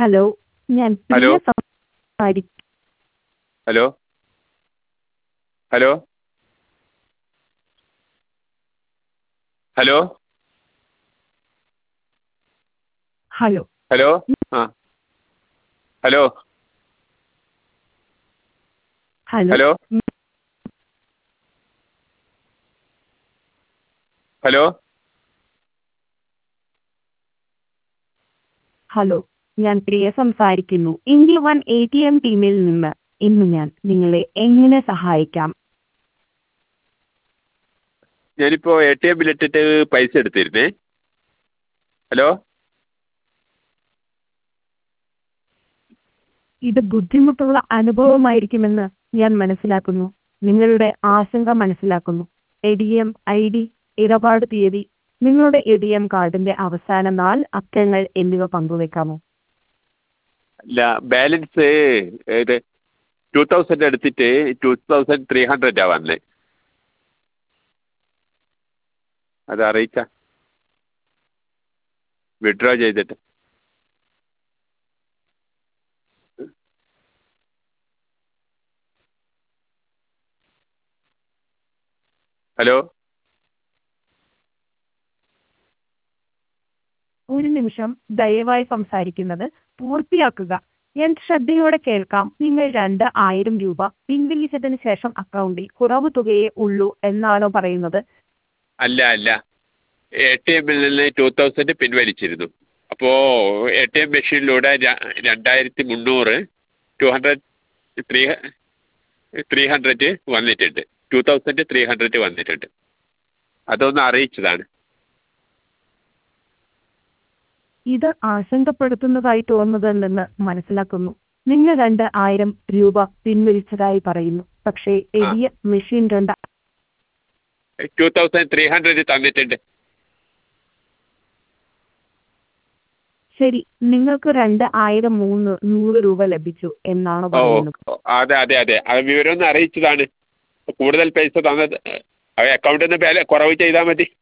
Hello ഞാൻ hello. Priya സംസാരി hello hello hello hello hello ആ hello hello hello hello hello ഞാൻ പ്രിയ സംസാരിക്കുന്നു India one A T M ടീമിൽ നിന്ന് ഇന്ന് ഞാൻ നിങ്ങളെ എങ്ങനെ സഹായിക്കാം ഞാനിപ്പോൾ എ ടി എമ്മിലിട്ടിട്ട് പൈസ എടുത്തിരുന്നേ ഹലോ ഇത് ബുദ്ധിമുട്ടുള്ള അനുഭവമായിരിക്കുമെന്ന് ഞാൻ മനസ്സിലാക്കുന്നു നിങ്ങളുടെ ആശങ്ക മനസ്സിലാക്കുന്നു A D M I D ഇടപാട് തീയതി നിങ്ങളുടെ എ ഡി എം കാർഡിന്റെ അവസാന നാല് അക്കങ്ങൾ എന്നിവ പങ്കുവെക്കാമോ അല്ല ബാലൻസ് ഇത് ടു തൗസൻഡ് എടുത്തിട്ട് ടു തൗസൻഡ് ത്രീ ഹൺഡ്രഡ് ആണ് വന്നത് അത് അറിയിച്ച വിഡ്രോ ചെയ്തിട്ട് ഹലോ ഒരു നിമിഷം ദയവായി സംസാരിക്കുന്നത് പൂർത്തിയാക്കുക ഞാൻ ശ്രദ്ധയോടെ കേൾക്കാം നിങ്ങൾ രണ്ട് ആയിരം രൂപ പിൻവലിച്ചതിന് ശേഷം അക്കൗണ്ടിൽ കുറവ് തുകയേ ഉള്ളൂ എന്നാണോ പറയുന്നത് അല്ല അല്ല എ ടി എമ്മിൽ നിന്ന് ടു തൗസൻഡ് പിൻവലിച്ചിരുന്നു അപ്പോൾ എ ടി എം മെഷീനിലൂടെ ര- രണ്ടായിരത്തി മുന്നൂറ് two hundred three three hundred വന്നിട്ടുണ്ട് ടു തൗസൻഡ് ത്രീ ഹൺഡ്രഡ് വന്നിട്ടുണ്ട് അതൊന്ന് അറിയിച്ചതാണ് ഇത് ആശങ്കപ്പെടുത്തുന്നതായി തോന്നുന്നതെന്ന് മനസ്സിലാക്കുന്നു നിങ്ങൾ രണ്ട് ആയിരം രൂപ പിൻവലിച്ചതായി പറയുന്നു പക്ഷേ എളിയ മെഷീൻ രണ്ട് ടു തൗസൻഡ് ത്രീ ഹൺഡ്രഡ് തന്നിട്ടുണ്ട് ശരി നിങ്ങൾക്ക് രണ്ട് ആയിരം മൂന്ന് നൂറ് രൂപ ലഭിച്ചു എന്നാണ് ഓ പറയുന്നത് ഓ, അതെ അതെ അതെ അത് വിവരം ഒന്ന് അറിയിച്ചതാണ് കൂടുതൽ പൈസ തന്നത് അക്കൗണ്ടിൽ നിന്ന് വില കുറവ് ചെയ്താൽ മതി